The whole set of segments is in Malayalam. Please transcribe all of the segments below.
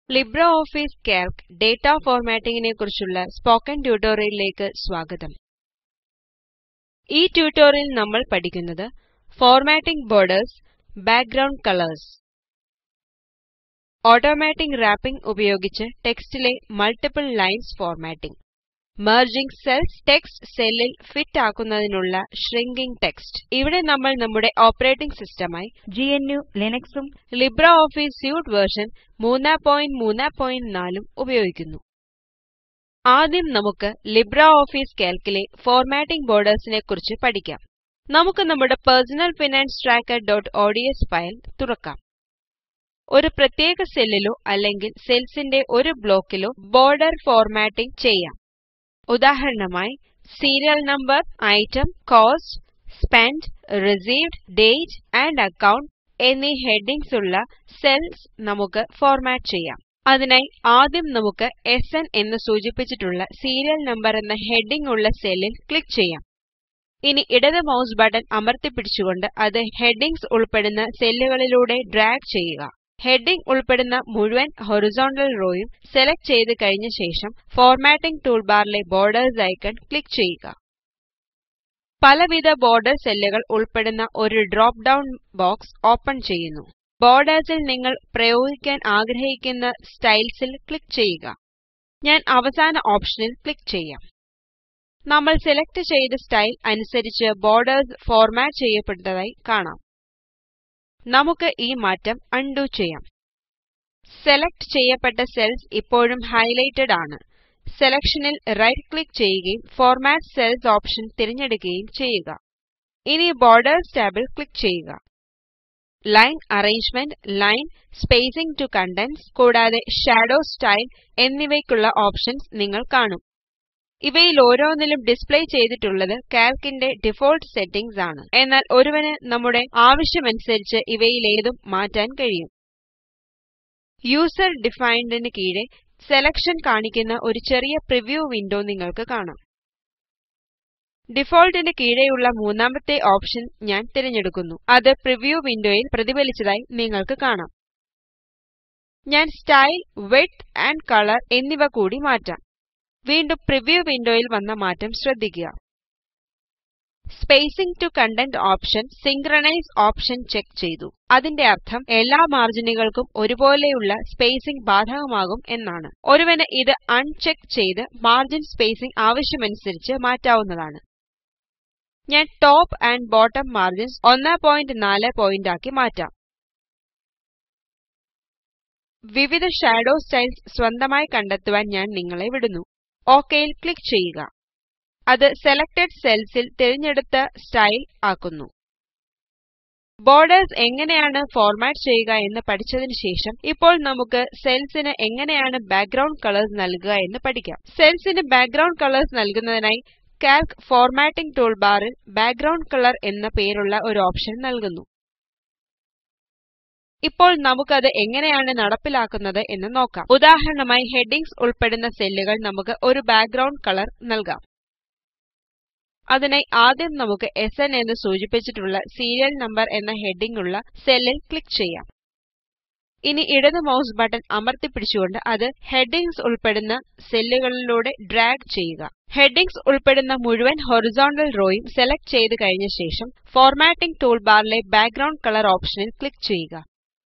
ലിബ്രിയോഫീസ് കാൽക്ക് ഡേറ്റ ഫോർമാറ്റിംഗിനെ കുറിച്ചുള്ള സ്പോക്കൺ ട്യൂട്ടോറിയലിലേക്ക് സ്വാഗതം ഈ ട്യൂട്ടോറിയലിൽ നമ്മൾ പഠിക്കുന്നത് formatting borders background colours automatic wrapping ഉപയോഗിച്ച് ടെക്സ്റ്റിലെ multiple lines formatting merging cells text സെല്ലിൽ ഫിറ്റ് ആക്കുന്നതിനുള്ള ഷ്രിങ്കിംഗ് ടെക്സ്റ്റ് ഇവിടെ നമ്മൾ നമ്മുടെ ഓപ്പറേറ്റിംഗ് സിസ്റ്റമായി GNU ലിനക്സും ലിബ്രിയോഫീസ് സ്യൂട്ട് വേർഷൻ 334 ഉം ഉപയോഗിക്കുന്നു ആദ്യം നമുക്ക് ലിബ്രിയോഫീസ് കാൽക്കിലെ ഫോർമാറ്റിംഗ് ബോർഡേർസിനെ കുറിച്ച് പഠിക്കാം നമുക്ക് നമ്മുടെ പേഴ്സണൽ ഫൈനാൻസ് trackerഓഡ്സ് ഫയൽ തുറക്കാം ഒരു പ്രത്യേക സെല്ലിലോ അല്ലെങ്കിൽ സെൽസിന്റെ ഒരു ബ്ലോക്കിലോ ബോർഡർ ഫോർമാറ്റിംഗ് ചെയ്യാം ഉദാഹരണമായി serial number item cost spent received date and account എന്നീ ഹെഡിംഗ്സ് ഉള്ള സെൽസ് നമുക്ക് ഫോർമാറ്റ് ചെയ്യാം അതിനായി ആദ്യം നമുക്ക് എസ്എൻ എന്ന് സൂചിപ്പിച്ചിട്ടുള്ള സീരിയൽ നമ്പർ എന്ന ഹെഡിംഗ് ഉള്ള സെല്ലിൽ ക്ലിക്ക് ചെയ്യാം ഇനി ഇടത് മൌസ് ബട്ടൺ അമർത്തിപ്പിടിച്ചുകൊണ്ട് അത് ഹെഡിംഗ്സ് ഉൾപ്പെടുന്ന സെല്ലുകളിലൂടെ ഡ്രാഗ് ചെയ്യുക ഹെഡിംഗ് ഉൾപ്പെടുന്ന മുഴുവൻ ഹൊറിസോണ്ടൽ റോയും സെലക്ട് ചെയ്ത് കഴിഞ്ഞ ശേഷം ഫോർമാറ്റിംഗ് ടൂൾബാറിലെ ബോർഡേർസ് ഐക്കൺ ക്ലിക്ക് ചെയ്യുക പലവിധ ബോർഡർ സെല്ലുകൾ ഉൾപ്പെടുന്ന ഒരു ഡ്രോപ്പ് ഡൌൺ ബോക്സ് ഓപ്പൺ ചെയ്യുന്നു ബോർഡേർസിൽ നിങ്ങൾ പ്രയോഗിക്കാൻ ആഗ്രഹിക്കുന്ന സ്റ്റൈൽസിൽ ക്ലിക്ക് ചെയ്യുക ഞാൻ അവസാന ഓപ്ഷനിൽ ക്ലിക്ക് ചെയ്യാം നമ്മൾ സെലക്ട് ചെയ്ത സ്റ്റൈൽ അനുസരിച്ച് ബോർഡേർസ് ഫോർമാറ്റ് ചെയ്യപ്പെട്ടതായി കാണാം നമുക്ക് ഈ മാറ്റം അൺഡു ചെയ്യാം സെലക്ട് ചെയ്യപ്പെട്ട സെൽസ് ഇപ്പോഴും ഹൈലൈറ്റഡ് ആണ് സെലക്ഷനിൽ റൈറ്റ് ക്ലിക്ക് ചെയ്യുകയും ഫോർമാറ്റ് സെൽസ് ഓപ്ഷൻ തിരഞ്ഞെടുക്കുകയും ചെയ്യുക ഇനി ബോർഡേർസ് ടാബിൽ ക്ലിക്ക് ചെയ്യുക line arrangement line spacing to contents കൂടാതെ ഷാഡോ സ്റ്റൈൽ എന്നിവയ്ക്കുള്ള ഓപ്ഷൻസ് നിങ്ങൾ കാണും ഇവയിൽ ഓരോന്നിലും ഡിസ്പ്ലേ ചെയ്തിട്ടുള്ളത് കാൽക്കിന്റെ ഡിഫോൾട്ട് സെറ്റിംഗ്സ് ആണ് എന്നാൽ ഒരുവന് നമ്മുടെ ആവശ്യമനുസരിച്ച് ഇവയിലേതും മാറ്റാൻ കഴിയും യൂസർ ഡിഫൈൻഡിന് കീഴെ സെലക്ഷൻ കാണിക്കുന്ന ഒരു ചെറിയ പ്രിവ്യൂ വിൻഡോ നിങ്ങൾക്ക് കാണാം ഡിഫോൾട്ടിന് കീഴെയുള്ള മൂന്നാമത്തെ ഓപ്ഷൻ ഞാൻ തിരഞ്ഞെടുക്കുന്നു അത് പ്രിവ്യൂ വിൻഡോയിൽ പ്രതിഫലിച്ചതായി നിങ്ങൾക്ക് കാണാം ഞാൻ സ്റ്റൈൽ വിഡ്ത് ആൻഡ് കളർ എന്നിവ കൂടി മാറ്റാം വീണ്ടും പ്രിവ്യൂ വിൻഡോയിൽ വന്ന മാറ്റം ശ്രദ്ധിക്കുക spacing to content option synchronise option check ചെയ്തു അതിന്റെ അർത്ഥം എല്ലാ മാർജിനുകൾക്കും ഒരുപോലെയുള്ള സ്പേസിംഗ് ബാധകമാകും എന്നാണ് ഒരുവന് ഇത് അൺചെക്ക് ചെയ്ത് മാർജിൻ സ്പേസിംഗ് ആവശ്യമനുസരിച്ച് മാറ്റാവുന്നതാണ് ഞാൻ top and bottom margins 14 point ആക്കി മാറ്റാം വിവിധ ഷാഡോ സ്റ്റൈൽസ് സ്വന്തമായി കണ്ടെത്തുവാൻ ഞാൻ നിങ്ങളെ വിടുന്നു OK യിൽ ക്ലിക്ക് ചെയ്യുക അത് സെലക്ടഡ് സെൽസിൽ തിരഞ്ഞെടുത്ത സ്റ്റൈൽ ആക്കുന്നു ബോർഡേർസ് എങ്ങനെയാണ് ഫോർമാറ്റ് ചെയ്യുക എന്ന് പഠിച്ചതിന് ശേഷം ഇപ്പോൾ നമുക്ക് സെൽസിന് എങ്ങനെയാണ് ബാക്ക്ഗ്രൌണ്ട് കളേർസ് നൽകുക എന്ന് പഠിക്കാം സെൽസിന് ബാക്ക്ഗ്രൌണ്ട് കളേർസ് നൽകുന്നതിനായി കാൽക്ക് ഫോർമാറ്റിംഗ് ടൂൾബാറിൽ ബാക്ക്ഗ്രൌണ്ട് കളർ എന്ന പേരുള്ള ഒരു ഓപ്ഷൻ നൽകുന്നു ഇപ്പോൾ നമുക്കത് എങ്ങനെയാണ് നടപ്പിലാക്കുന്നത് എന്ന് നോക്കാം ഉദാഹരണമായി ഹെഡിംഗ്സ് ഉൾപ്പെടുന്ന സെല്ലുകൾ നമുക്ക് ഒരു ബാക്ക്ഗ്രൌണ്ട് കളർ നൽകാം അതിനായി ആദ്യം നമുക്ക് എസ്എൻ എന്ന് സൂചിപ്പിച്ചിട്ടുള്ള സീരിയൽ നമ്പർ എന്ന ഹെഡിംഗ് ഉള്ള സെല്ലിൽ ക്ലിക്ക് ചെയ്യാം ഇനി ഇടത് മൌസ് ബട്ടൺ അമർത്തിപ്പിടിച്ചുകൊണ്ട് അത് ഹെഡിംഗ്സ് ഉൾപ്പെടുന്ന സെല്ലുകളിലൂടെ ഡ്രാഗ് ചെയ്യുക ഹെഡിംഗ്സ് ഉൾപ്പെടുന്ന മുഴുവൻ ഹൊറിസോണ്ടൽ റോയും സെലക്ട് ചെയ്ത് കഴിഞ്ഞ ശേഷം ഫോർമാറ്റിംഗ് ടൂൾബാറിലെ ബാക്ക്ഗ്രൌണ്ട് കളർ ഓപ്ഷനിൽ ക്ലിക്ക് ചെയ്യുക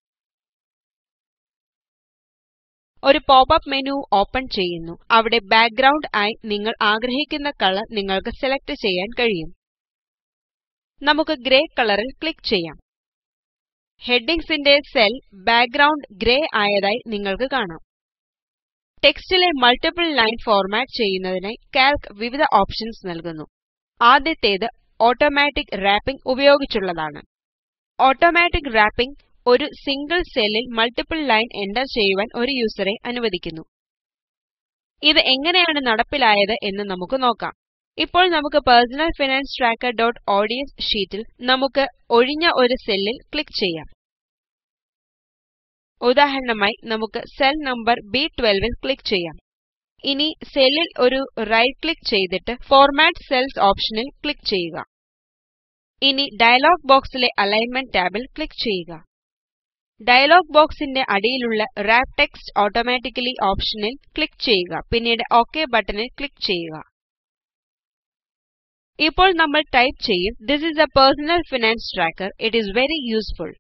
ഒരു പോപ്പപ്പ് മെനു ഓപ്പൺ ചെയ്യുന്നു അവിടെ ബാക്ക്ഗ്രൌണ്ട് ആയി നിങ്ങൾ ആഗ്രഹിക്കുന്ന കളർ നിങ്ങൾക്ക് സെലക്ട് ചെയ്യാൻ കഴിയും നമുക്ക് ഗ്രേ കളറിൽ ക്ലിക്ക് ചെയ്യാം ഹെഡിംഗ്സിന്റെ സെൽ ബാക്ക്ഗ്രൌണ്ട് ഗ്രേ ആയതായി നിങ്ങൾക്ക് കാണാം ടെക്സ്റ്റിലെ മൾട്ടിപ്പിൾ ലൈൻ ഫോർമാറ്റ് ചെയ്യുന്നതിനായി കാൽക്ക് വിവിധ ഓപ്ഷൻസ് നൽകുന്നു ആദ്യത്തേത് ഓട്ടോമാറ്റിക് റാപ്പിംഗ് ഉപയോഗിച്ചുള്ളതാണ് ഓട്ടോമാറ്റിക് റാപ്പിംഗ് ഒരു സിംഗിൾ സെല്ലിൽ മൾട്ടിപ്പിൾ ലൈൻ എന്റർ ചെയ്യുവാൻ ഒരു യൂസറെ അനുവദിക്കുന്നു ഇത് എങ്ങനെയാണ് നടപ്പിലായത് എന്ന് നമുക്ക് നോക്കാം ഇപ്പോൾ നമുക്ക് പേഴ്സണൽ ഫൈനാൻസ് trackerഓഡ്സ് ഷീറ്റിൽ നമുക്ക് ഒഴിഞ്ഞ ഒരു സെല്ലിൽ ക്ലിക്ക് ചെയ്യാം ഉദാഹരണമായി നമുക്ക് സെൽ നമ്പർ ബ്12 ൽ ക്ലിക്ക് ചെയ്യാം ഇനി സെല്ലിൽ ഒരു റൈറ്റ് ക്ലിക്ക് ചെയ്തിട്ട് ഫോർമാറ്റ് സെൽസ് ഓപ്ഷനിൽ ക്ലിക്ക് ചെയ്യുക ഇനി ഡയലോഗ് ബോക്സിലെ അലിഗ്ന്മെന്റ് ടാബിൽ ക്ലിക്ക് ചെയ്യുക ഡയലോഗ് ബോക്സിന്റെ അടിയിലുള്ള റാപ്പ് ടെക്സ്റ്റ് ഓട്ടോമാറ്റിക്കലി ഓപ്ഷനിൽ ക്ലിക്ക് ചെയ്യുക പിന്നീട് ഒക് ബട്ടണിൽ ക്ലിക്ക് ചെയ്യുക ഇപ്പോൾ നമ്മൾ ടൈപ്പ് ചെയ്യും this is a personal finance tracker it is very useful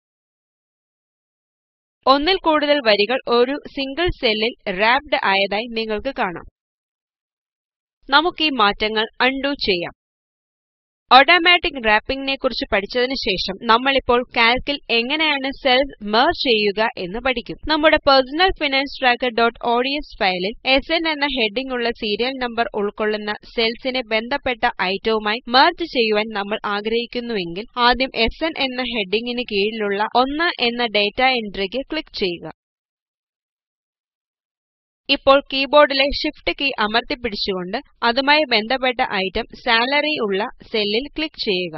ഒന്നിൽ കൂടുതൽ വരികൾ ഒരു സിംഗിൾ സെല്ലിൽ റാപ്ഡ് ആയതായി നിങ്ങൾക്ക് കാണാം നമുക്ക് ഈ മാറ്റങ്ങൾ അൺഡു ചെയ്യാം ഓട്ടോമാറ്റിക് റാപ്പിംഗ് നെ കുറിച്ച് പഠിച്ചതിന് ശേഷം നമ്മളിപ്പോൾ കാൽക്കിൽ എങ്ങനെയാണ് സെൽസ് മെർജ് ചെയ്യുക എന്ന് പഠിക്കും നമ്മുടെ പേഴ്സണൽ ഫൈനാൻസ് trackerഓഡ്സ് ഫയലിൽ എസ്എൻ എന്ന ഹെഡിംഗ് ഉള്ള സീരിയൽ നമ്പർ ഉൾക്കൊള്ളുന്ന സെൽസിനെ ബന്ധപ്പെട്ട ഐറ്റവുമായി മെർജ് ചെയ്യുവാൻ നമ്മൾ ആഗ്രഹിക്കുന്നുവെങ്കിൽ ആദ്യം എസ്എൻ എന്ന ഹെഡിംഗിന് കീഴിലുള്ള 1 എന്ന ഡേറ്റ എൻട്രിക്ക് ക്ലിക്ക് ചെയ്യുക ഇപ്പോൾ കീബോർഡിലെ ഷിഫ്റ്റ് കീ അമർത്തിപ്പിടിച്ചുകൊണ്ട് അതുമായി ബന്ധപ്പെട്ട ഐറ്റം സാലറി ഉള്ള സെല്ലിൽ ക്ലിക്ക് ചെയ്യുക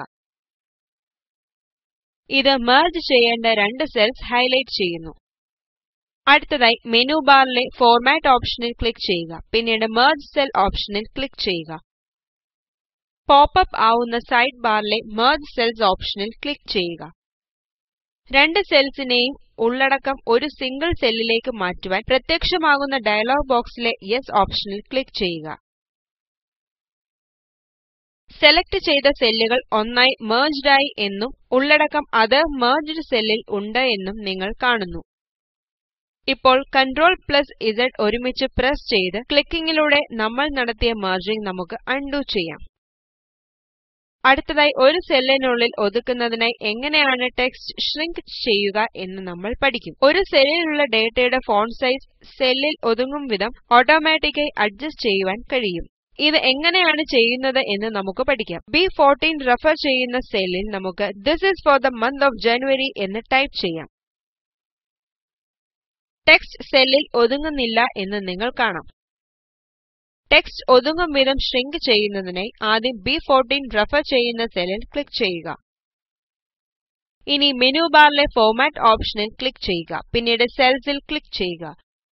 ഇത് മെർജ് ചെയ്യേണ്ട രണ്ട് സെൽസ് ഹൈലൈറ്റ് ചെയ്യുന്നു അടുത്തതായി മെനു ബാറിലെ ഫോർമാറ്റ് ഓപ്ഷനിൽ ക്ലിക്ക് ചെയ്യുക പിന്നീട് മെർജ് സെൽ ഓപ്ഷനിൽ ക്ലിക്ക് ചെയ്യുക പോപ്പ് അപ്പ് ആവുന്ന സൈഡ് ബാറിലെ മെർജ് സെൽസ് ഓപ്ഷനിൽ ക്ലിക്ക് ചെയ്യുക രണ്ട് സെൽസിനെയും ഉള്ളടക്കം ഒരു സിംഗിൾ സെല്ലിലേക്ക് മാറ്റുവാൻ പ്രത്യക്ഷമാകുന്ന ഡയലോഗ് ബോക്സിലെ യെസ് ഓപ്ഷനിൽ ക്ലിക്ക് ചെയ്യുക സെലക്ട് ചെയ്ത സെല്ലുകൾ ഒന്നായി മെർജ്ഡ് ആയി എന്നും ഉള്ളടക്കം അതർ മെർജ്ഡ് സെല്ലിൽ ഉണ്ട് എന്നും നിങ്ങൾ കാണുന്നു ഇപ്പോൾ കണ്ട്രോൾ Z ഒരുമിച്ച് പ്രസ് ചെയ്ത് ക്ലിക്കിങ്ങിലൂടെ നമ്മൾ നടത്തിയ മെർജിംഗ് നമുക്ക് അൺഡു ചെയ്യാം അടുത്തതായി ഒരു സെല്ലിനുള്ളിൽ ഒതുക്കുന്നതിനായി എങ്ങനെയാണ് ടെക്സ്റ്റ് ഷ്രിങ്ക് ചെയ്യുക എന്ന് നമ്മൾ പഠിക്കും ഒരു സെല്ലിലുള്ള ഡേറ്റയുടെ ഫോണ്ട് സൈസ് സെല്ലിൽ ഒതുങ്ങും വിധം ഓട്ടോമാറ്റിക്കായി അഡ്ജസ്റ്റ് ചെയ്യുവാൻ കഴിയും ഇത് എങ്ങനെയാണ് ചെയ്യുന്നത് എന്ന് നമുക്ക് പഠിക്കാം ബ്14 റെഫർ ചെയ്യുന്ന സെല്ലിൽ നമുക്ക് this is for the month of January എന്ന് ടൈപ്പ് ചെയ്യാം ടെക്സ്റ്റ് സെല്ലിൽ ഒതുങ്ങുന്നില്ല എന്ന് നിങ്ങൾ കാണാം ടെക്സ്റ്റ് ഒതുങ്ങും വിധം ഷ്രിങ്ക് ചെയ്യുന്നതിനായി ആദ്യം ബ്14 റെഫർ ചെയ്യുന്ന സെല്ലിൽ ക്ലിക്ക് ചെയ്യുക ഇനി മെനു ബാറിലെ ഫോർമാറ്റ് ഓപ്ഷനിൽ ക്ലിക്ക് ചെയ്യുക പിന്നീട് സെൽസിൽ ക്ലിക്ക് ചെയ്യുക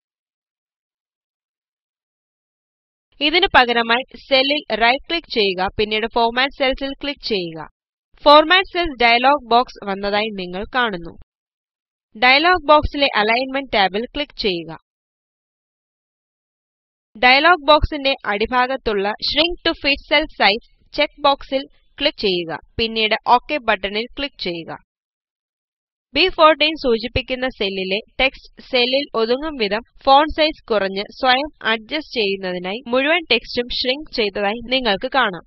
ഇതിനു പകരമായി സെല്ലിൽ റൈറ്റ് ക്ലിക്ക് ചെയ്യുക പിന്നീട് ഫോർമാറ്റ് സെൽസിൽ ക്ലിക്ക് ചെയ്യുക ഫോർമാറ്റ് സെൽസ് ഡയലോഗ് ബോക്സ് വന്നതായി നിങ്ങൾ കാണുന്നു ഡയലോഗ് ബോക്സിലെ അലൈൻമെന്റ് ടാബിൽ ക്ലിക്ക് ചെയ്യുക ഡയലോഗ് ബോക്സിന്റെ അടിഭാഗത്തുള്ള shrink to fit cell size check ബോക്സിൽ ക്ലിക്ക് ചെയ്യുക പിന്നീട് ഒക് ബട്ടണിൽ ക്ലിക്ക് ചെയ്യുക ബ്14 സൂചിപ്പിക്കുന്ന സെല്ലിലെ ടെക്സ്റ്റ് സെല്ലിൽ ഒതുങ്ങും വിധം ഫോണ്ട് സൈസ് കുറഞ്ഞ് സ്വയം അഡ്ജസ്റ്റ് ചെയ്യുന്നതിനായി മുഴുവൻ ടെക്സ്റ്റും ഷ്രിങ്ക് ചെയ്തതായി നിങ്ങൾക്ക് കാണാം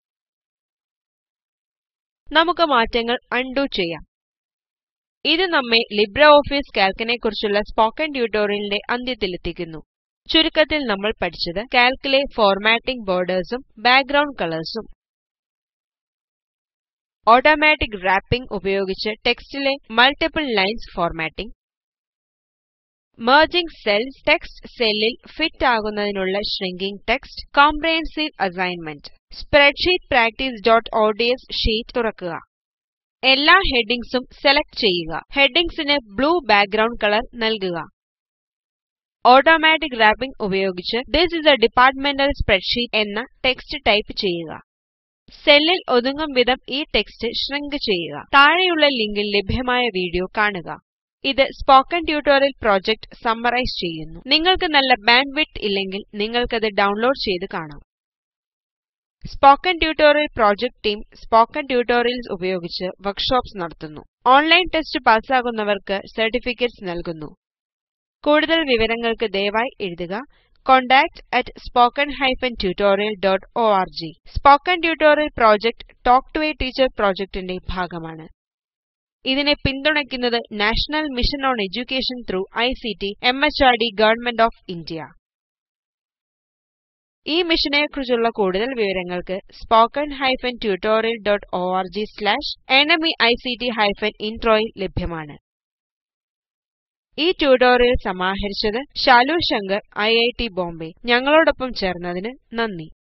നമുക്ക് മാറ്റങ്ങൾ അൺഡു ചെയ്യാം ഇത് നമ്മെ ലിബ്രിയോഫീസ് കാൽക്ക് നെക്കുറിച്ചുള്ള സ്പോക്കൻ ട്യൂട്ടോറിയലിന്റെ അന്ത്യത്തിലെത്തിക്കുന്നു ചുരുക്കത്തിൽ നമ്മൾ പഠിച്ചത് കാൽക്കിലെ ഫോർമാറ്റിംഗ് ബോർഡേർസും ബാക്ക്ഗ്രൌണ്ട് കളേഴ്സും ഓട്ടോമാറ്റിക് റാപ്പിംഗ് ഉപയോഗിച്ച് ടെക്സ്റ്റിലെ multiple lines formatting merging cells text സെല്ലിൽ ഫിറ്റ് ആകുന്നതിനുള്ള shrinking text comprehensive assignment spreadsheet practiceഓഡ്സ് ഷീറ്റ് തുറക്കുക എല്ലാ ഹെഡിംഗ്സും സെലക്ട് ചെയ്യുക ഹെഡിംഗ്സിന് ബ്ലൂ ബാക്ക്ഗ്രൌണ്ട് കളർ നൽകുക ഓട്ടോമാറ്റിക് റാപ്പിംഗ് ഉപയോഗിച്ച് this is a departmental spreadsheet എന്ന ടെക്സ്റ്റ് ടൈപ്പ് ചെയ്യുക സെല്ലിൽ ഒതുങ്ങും വിധം ഈ ടെക്സ്റ്റ് ഷ്രിങ്ക് ചെയ്യുക താഴെയുള്ള ലിങ്കിൽ ലഭ്യമായ വീഡിയോ കാണുക ഇത് സ്പോക്കൻ ട്യൂട്ടോറിയൽ പ്രോജക്റ്റ് സമ്മറൈസ് ചെയ്യുന്നു നിങ്ങൾക്ക് നല്ല ബാൻഡ്വിഡ്ത്ത് ഇല്ലെങ്കിൽ നിങ്ങൾക്കത് ഡൌൺലോഡ് ചെയ്ത് കാണാം spoken tutorial project team spoken tutorials ഉപയോഗിച്ച് വർkshops നടത്തുന്നു ഓൺലൈൻ ടെസ്റ്റ് പാസ്സാകുന്നവർക്ക് സർട്ടിഫികറ്റെസ് നൽകുന്നു കൂടുതൽ വിവരങ്ങൾക്ക് ദയവായി എഴുതുക contactspoken tutorialorg spoken tutorial project talk to a teacher പ്രോജക്റ്റിന്റെ ഭാഗമാണ് ഇതിനെ പിന്തുണയ്ക്കുന്നത് national mission on education through ICT MHRD government of India ഈ മിഷനെക്കുറിച്ചുള്ള കൂടുതൽ വിവരങ്ങൾക്ക് spoken hyphen tutorial dot org slash NMEICT hyphen intro യിൽ ലഭ്യമാണ് ഈ ട്യൂട്ടോറിയൽ സമാഹരിച്ചത് ശാലു ശങ്കർ ഐഐടി ബോംബേ ഞങ്ങളോടൊപ്പം ചേർന്നതിന് നന്ദി